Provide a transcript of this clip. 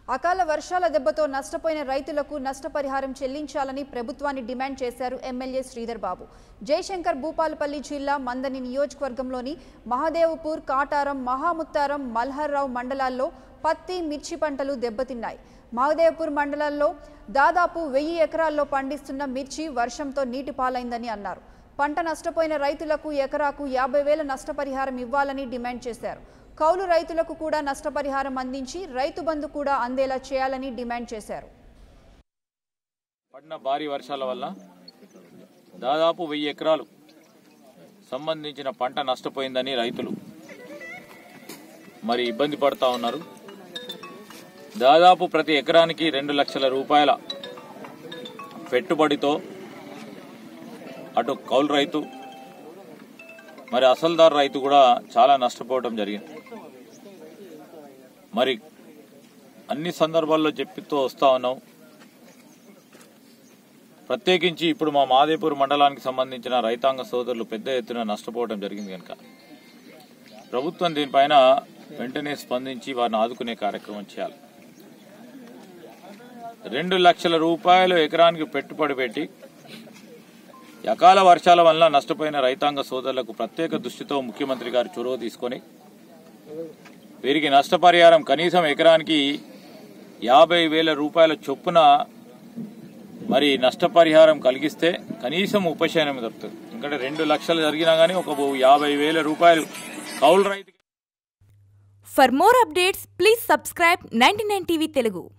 అకాల వర్షాల దెబ్బతో నష్టపోయిన రైతులకు నష్టపరిహారం చెల్లించాలని ప్రభుత్వాన్ని డిమాండ్ చేశారు ఎమ్మెల్యే శ్రీధర్ బాబు జయశంకర్ భూపాలపల్లి జిల్లా మందని నియోజకవర్గంలోని మహదేవ్పూర్ కాటారం మహాముత్తారం మల్హర్రావు మండలాల్లో పత్తి మిర్చి పంటలు దెబ్బతిన్నాయి మహదేవ్పూర్ మండలంలో దాదాపు వెయ్యి ఎకరాల్లో పండిస్తున్న మిర్చి వర్షంతో నీటి పాలైందని అన్నారు పంట నష్టపోయిన రైతులకు ఎకరాకు యాభై వేల నష్టపరిహారం ఇవ్వాలని డిమాండ్ చేశారు కౌలు రైతులకు కూడా నష్టపరిహారం అందించి రైతు బంధు కూడా అందేలా చేయాలని డిమాండ్ చేశారు పడిన భారీ వర్షాల వల్ల దాదాపు వెయ్యి ఎకరాలు సంబంధించిన పంట నష్టపోయిందని రైతులు మరి ఇబ్బంది పడతా ఉన్నారు దాదాపు ప్రతి ఎకరానికి రెండు లక్షల రూపాయల పెట్టుబడితో అటు కౌలు రైతు మరి అసలుదారు రైతు కూడా చాలా నష్టపోవడం జరిగింది మరి అన్ని సందర్భాల్లో చెప్పితో వస్తా ఉన్నాం ప్రత్యేకించి ఇప్పుడు మా మాదేపూర్ మండలానికి సంబంధించిన రైతాంగ సోదరులు పెద్ద ఎత్తున నష్టపోవడం జరిగింది కనుక ప్రభుత్వం దీనిపైన వెంటనే స్పందించి వారిని ఆదుకునే కార్యక్రమం చేయాలి రెండు లక్షల రూపాయలు ఎకరానికి పెట్టుబడి పెట్టి అకాల వర్షాల వల్ల నష్టపోయిన రైతాంగ సోదరులకు ప్రత్యేక దృష్టితో ముఖ్యమంత్రి గారు చొరవ తీసుకొని వీరికి నష్టపరిహారం కనీసం ఎకరానికి యాభై వేల రూపాయల చొప్పున మరి నష్టపరిహారం కలిగిస్తే కనీసం ఉపశమనం దొరుకుతుంది ఎందుకంటే రెండు లక్షలు జరిగినా కానీ ఒక యాభై వేల రూపాయలు కౌలు రైతు For more updates, please subscribe 99 TV Telugu.